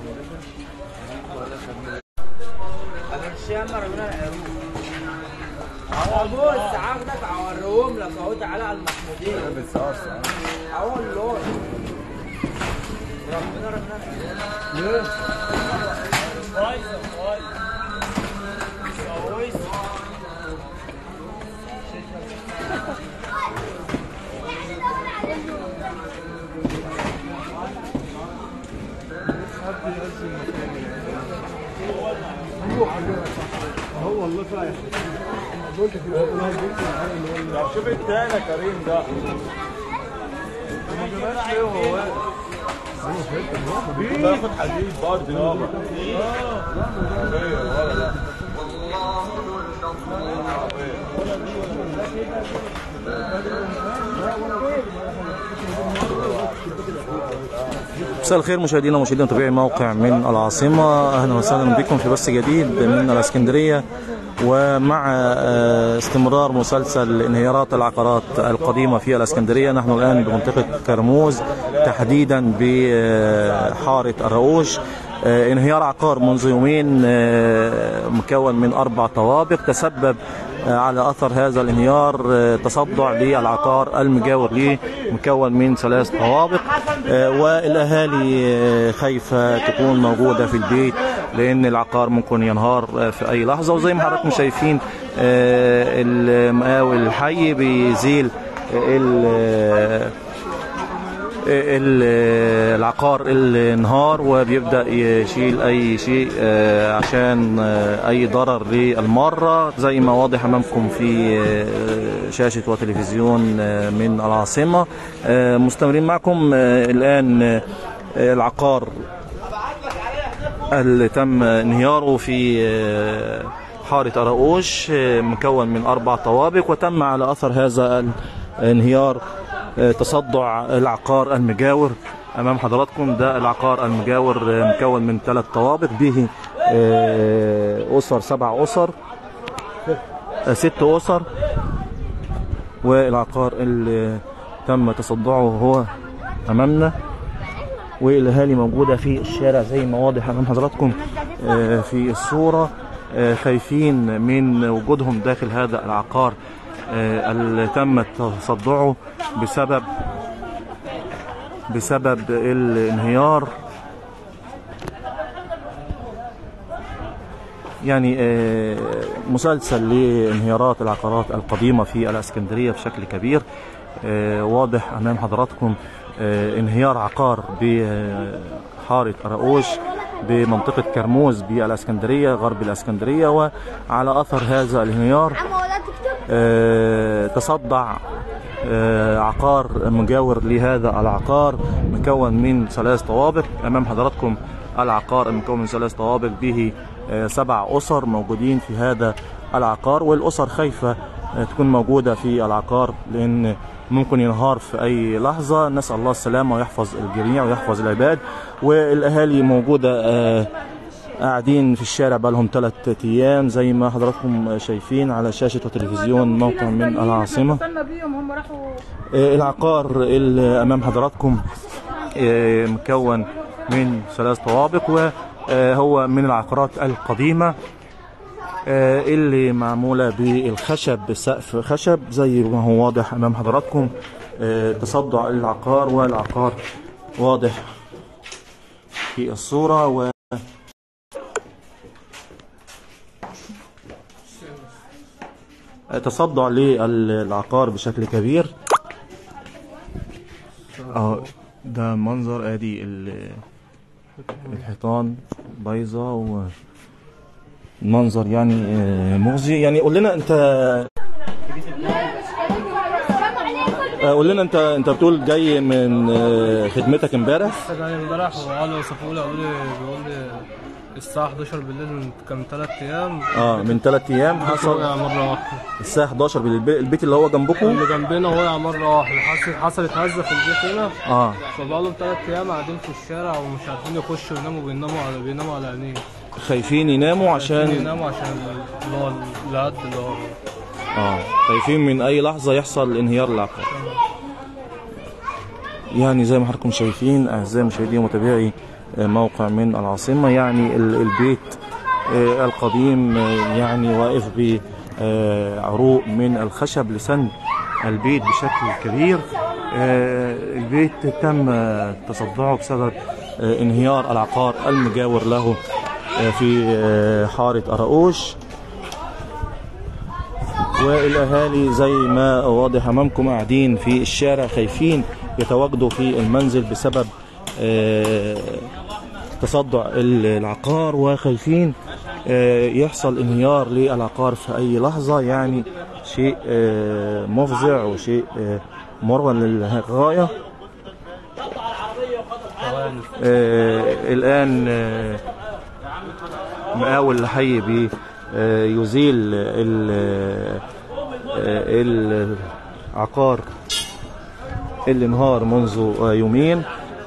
الشمر من العروق اهو بص عاجبك هوريهم لك اهو تعالى على المحموديه بتصاص اهو اللون ربنا ربنا العروق بايظه بايظه هو والله فايح قلت في طب شوف التاني يا كريم ده ما جابش ليه هو باخد حديد برضه يابا ايوه ولا لا مساء الخير مشاهدينا ومشاهدينا طبيعي موقع من العاصمة أهلا وسهلا بكم في بث جديد من الإسكندرية ومع آه، استمرار مسلسل انهيارات العقارات القديمة في الإسكندرية نحن الآن بمنطقة كرموز تحديدا بحارة الرؤوش آه، انهيار عقار منذ يومين آه، مكون من أربع طوابق تسبب على اثر هذا الانهيار آه، تصدع للعقار المجاور ليه مكون من ثلاث طوابق آه، والاهالي آه، خايفه تكون موجوده في البيت لان العقار ممكن ينهار آه، في اي لحظه وزي ما حضراتكم شايفين آه، المقاول الحي بيزيل ال- ال- العقار الانهار وبيبدا يشيل اي شيء آه، عشان آه، اي ضرر للمره زي ما واضح امامكم في آه، شاشه وتلفزيون آه، من العاصمه آه، مستمرين معكم آه، الان آه، العقار اللي تم انهياره في آه، حارة أراؤوش آه، مكون من أربع طوابق وتم على أثر هذا الانهيار آه، تصدع العقار المجاور أمام حضراتكم ده العقار المجاور آه، مكون من ثلاث طوابق به آه، أسر سبع أسر آه، ست أسر والعقار اللي تم تصدعه هو أمامنا والاهالي موجوده في الشارع زي ما واضح امام حضراتكم آه، في الصوره آه، خايفين من وجودهم داخل هذا العقار آه، اللي تم تصدعه بسبب بسبب الانهيار يعني آه، مسلسل لانهيارات العقارات القديمة في الاسكندرية بشكل كبير آه، واضح امام حضراتكم آه، انهيار عقار بحارة أراؤوش بمنطقة كرموز بالاسكندرية غرب الاسكندرية وعلى اثر هذا الانهيار آه، تصدع آه، عقار مجاور لهذا العقار مكون من ثلاث طوابق امام حضراتكم العقار المكون من ثلاث طوابق به آه، سبع اسر موجودين في هذا العقار والاسر خايفه آه، تكون موجوده في العقار لان ممكن ينهار في اي لحظه نسال الله السلامه ويحفظ الجميع ويحفظ العباد والاهالي موجوده آه، قاعدين في الشارع بقالهم ثلاث ايام زي ما حضراتكم شايفين على شاشه وتلفزيون موقع من العاصمه استنى بيهم هم راحوا آه، العقار اللي امام حضراتكم آه، مكون من ثلاث طوابق وهو من العقارات القديمه آه، اللي معموله بالخشب سقف خشب زي ما هو واضح امام حضراتكم آه، تصدع العقار والعقار واضح في الصوره و تصدع للعقار بشكل كبير اه ده منظر ادي ال- الحيطان بايظه ومنظر يعني آه، مغزي يعني قول لنا انت آه، قول لنا انت انت بتقول جاي من آه، خدمتك امبارح جاي امبارح وقالوا وصفوا لي قالوا لي بيقول لي الساعة 11 بالليل من كان ثلاث أيام اه من ثلاث ايام حصل وقع مرة واحدة الساعه 11 بالليل البيت اللي هو جنبكم اللي جنبنا وقع مرة واحدة حصل حصلت هزة في البيت هنا اه فبقالهم ثلاث أيام قاعدين في الشارع ومش عارفين يخشوا يناموا بيناموا على بيناموا على عينيه خايفين يناموا عشان يناموا عشان اللي هو الهد اللي هو اه خايفين من اي لحظه يحصل انهيار العقار يعني زي ما حضراتكم شايفين اعزائي مشاهدي ومتابعي موقع من العاصمة يعني ال- البيت آه، القديم آه، يعني واقف بعروق من الخشب لسند البيت بشكل كبير آه، البيت تم آه، تصدعه بسبب آه، انهيار العقار المجاور له آه، في آه، حارة أراؤوش والاهالي زي ما واضح امامكم قاعدين في الشارع خايفين يتواجدوا في المنزل بسبب آه، تصدع ال- العقار وخايفين آه، يحصل انهيار للعقار في اي لحظه يعني شيء آه، مفزع وشيء آه، مرعب للغايه آه، الان آه، مقاول الحي بي آه، يزيل ال- آه، العقار اللي انهار منذ آه، يومين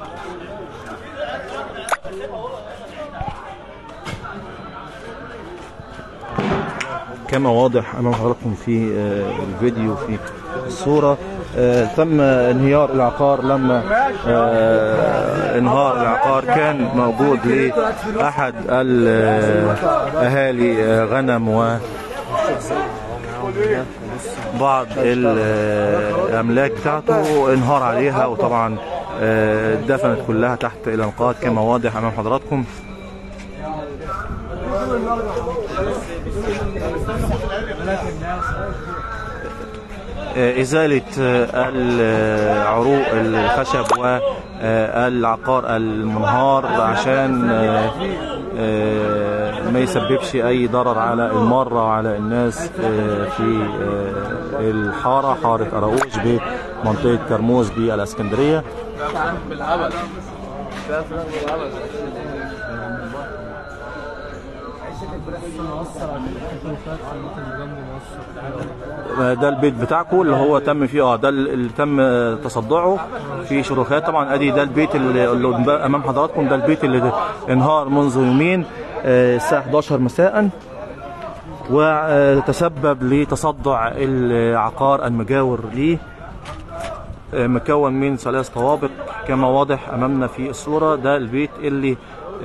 كما واضح امام حضراتكم في آه، الفيديو في الصوره آه، تم انهيار العقار لما آه، انهار العقار كان موجود لاحد الاهالي آه، غنم و بعض الاملاك بتاعته انهار عليها وطبعا آه، اتدفنت كلها تحت الانقاض كما واضح امام حضراتكم إزالة العروق الخشب والعقار المنهار عشان ما يسببش أي ضرر على المارة وعلى الناس في الحارة حارة أراوش بمنطقة كرموز بالإسكندرية بالهبل ده البيت بتاعكم اللي هو تم فيه اه ده اللي تم تصدعه في شروخات طبعا ادي ده البيت اللي اللي امام حضراتكم ده البيت اللي انهار منذ يومين آه، الساعه 11 مساء وتسبب لتصدع العقار المجاور ليه آه، مكون من ثلاث طوابق كما واضح امامنا في الصوره ده البيت اللي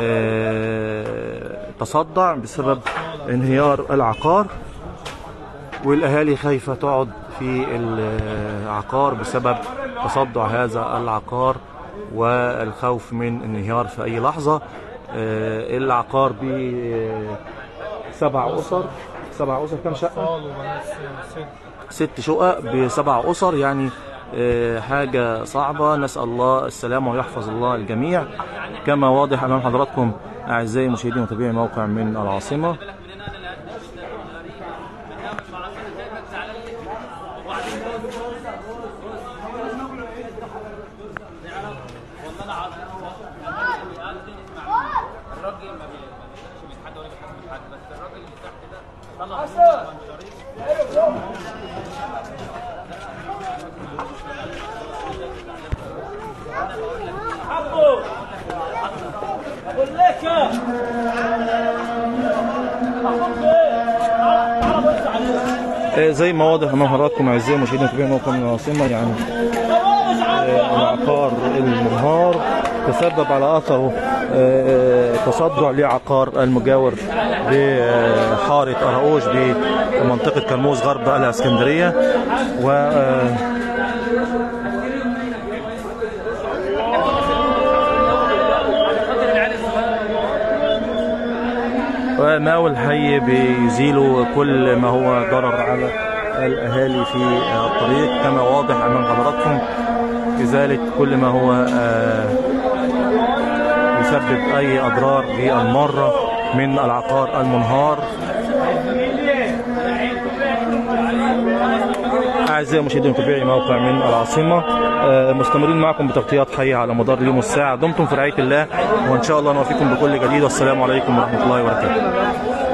آه، تصدع بسبب انهيار العقار والاهالي خايفه تقعد في العقار بسبب تصدع هذا العقار والخوف من انهيار في اي لحظه آه، العقار ب سبع اسر سبع اسر كم شقه ست شقق بسبع اسر يعني آه، حاجه صعبه نسال الله السلامه ويحفظ الله الجميع كما واضح امام حضراتكم اعزائي مشاهدي ومتابعي موقع من العاصمه اقول لك آه، زي ما واضح امام حضراتكم اعزائي المشاهدين ومتابعي موقع من العاصمه يعني آه، العقار المنهار تسبب على اثره آه، تصدع لعقار المجاور بحاره اراوش بمنطقه كرموز غرب الاسكندريه و آه، وماول الحي بيزيلوا كل ما هو ضرر على الاهالي في الطريق كما واضح امام حضراتكم ازاله كل ما هو آه، يسبب اي اضرار للماره من العقار المنهار اعزائي المشاهدين ومتابعي موقع من العاصمه آه، مستمرين معكم بتغطيات حيه على مدار اليوم والساعه دمتم في رعايه الله وان شاء الله نوفيكم بكل جديد والسلام عليكم ورحمه الله وبركاته